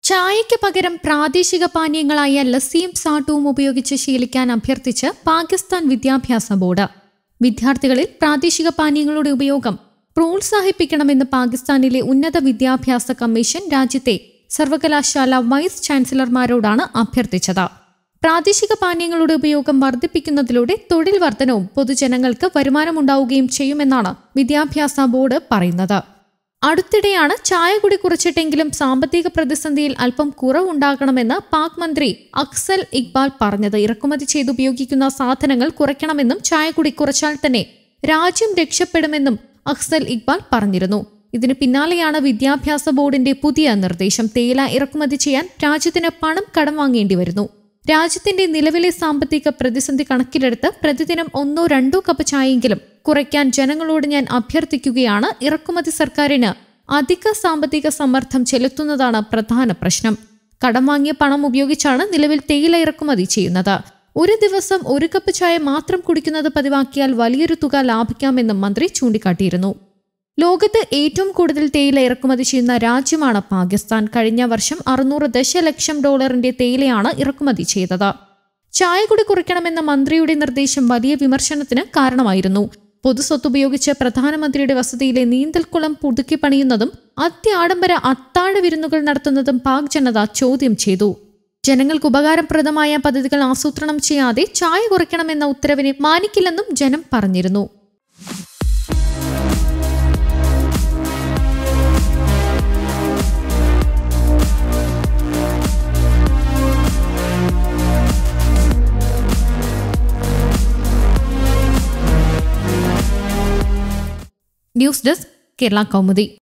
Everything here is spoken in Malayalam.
ചായയ്ക്ക് പകരം പ്രാദേശിക പാനീയങ്ങളായ ലസ്സിയും സാട്ടുവും ഉപയോഗിച്ച് ശീലിക്കാൻ അഭ്യർത്ഥിച്ച് പാകിസ്ഥാൻ വിദ്യാഭ്യാസ ബോർഡ് വിദ്യാർത്ഥികളിൽ പ്രാദേശിക പാനീയങ്ങളുടെ ഉപയോഗം പ്രോത്സാഹിപ്പിക്കണമെന്ന് പാകിസ്ഥാനിലെ ഉന്നത വിദ്യാഭ്യാസ കമ്മീഷൻ രാജ്യത്തെ സർവകലാശാല വൈസ് ചാൻസലർമാരോടാണ് അഭ്യർത്ഥിച്ചത് പ്രാദേശിക പാനീയങ്ങളുടെ ഉപയോഗം വർദ്ധിപ്പിക്കുന്നതിലൂടെ തൊഴിൽ വർധനവും പൊതുജനങ്ങൾക്ക് വരുമാനമുണ്ടാവുകയും ചെയ്യുമെന്നാണ് വിദ്യാഭ്യാസ ബോർഡ് പറയുന്നത് അടുത്തിടെയാണ് ചായ കുടി കുറച്ചിട്ടെങ്കിലും സാമ്പത്തിക പ്രതിസന്ധിയിൽ അല്പം കുറവുണ്ടാകണമെന്ന് പാക് മന്ത്രി അക്സൽ ഇക്ബാൽ പറഞ്ഞത് ഇറക്കുമതി ചെയ്ത് ഉപയോഗിക്കുന്ന സാധനങ്ങൾ കുറയ്ക്കണമെന്നും ചായ കുടി കുറച്ചാൽ തന്നെ രാജ്യം രക്ഷപ്പെടുമെന്നും അക്സൽ ഇക്ബാൽ പറഞ്ഞിരുന്നു ഇതിന് പിന്നാലെയാണ് വിദ്യാഭ്യാസ ബോർഡിന്റെ പുതിയ നിർദ്ദേശം തേയില ഇറക്കുമതി ചെയ്യാൻ രാജ്യത്തിന് പണം കടം വാങ്ങേണ്ടി വരുന്നു രാജ്യത്തിന്റെ നിലവിലെ സാമ്പത്തിക പ്രതിസന്ധി കണക്കിലെടുത്ത് പ്രതിദിനം ഒന്നോ രണ്ടോ കപ്പ് ചായയെങ്കിലും കുറയ്ക്കാൻ ജനങ്ങളോട് ഞാൻ അഭ്യർത്ഥിക്കുകയാണ് ഇറക്കുമതി സർക്കാരിന് അധിക സാമ്പത്തിക സമ്മർദ്ദം ചെലുത്തുന്നതാണ് പ്രധാന പ്രശ്നം കടം വാങ്ങിയ പണം ഉപയോഗിച്ചാണ് നിലവിൽ തേയില ഇറക്കുമതി ചെയ്യുന്നത് ഒരു ദിവസം ഒരു കപ്പ് ചായ മാത്രം കുടിക്കുന്നത് പതിവാക്കിയാൽ വലിയൊരു തുക ലാഭിക്കാമെന്നും മന്ത്രി ചൂണ്ടിക്കാട്ടിയിരുന്നു ലോകത്ത് ഏറ്റവും കൂടുതൽ തേയില ഇറക്കുമതി ചെയ്യുന്ന രാജ്യമാണ് പാകിസ്ഥാൻ കഴിഞ്ഞ വർഷം അറുന്നൂറ് ദശലക്ഷം ഡോളറിന്റെ തേയിലയാണ് ഇറക്കുമതി ചെയ്തത് ചായ കുടി കുറയ്ക്കണമെന്ന മന്ത്രിയുടെ നിർദ്ദേശം വലിയ വിമർശനത്തിന് കാരണമായിരുന്നു പൊതുസ്വത്ത് ഉപയോഗിച്ച് പ്രധാനമന്ത്രിയുടെ വസതിയിലെ നീന്തൽക്കുളം പുതുക്കി പണിയുന്നതും അത്യാഡംബര അത്താഴ വിരുന്നുകൾ നടത്തുന്നതും പാക് ജനത ചോദ്യം ചെയ്തു ജനങ്ങൾക്ക് ഉപകാരപ്രദമായ പദ്ധതികൾ ആസൂത്രണം ചെയ്യാതെ ചായ കുറയ്ക്കണമെന്ന ഉത്തരവിനെ മാനിക്കില്ലെന്നും ജനം പറഞ്ഞിരുന്നു ന്യൂസ് ഡെസ്ക് കേരള കൗമുദി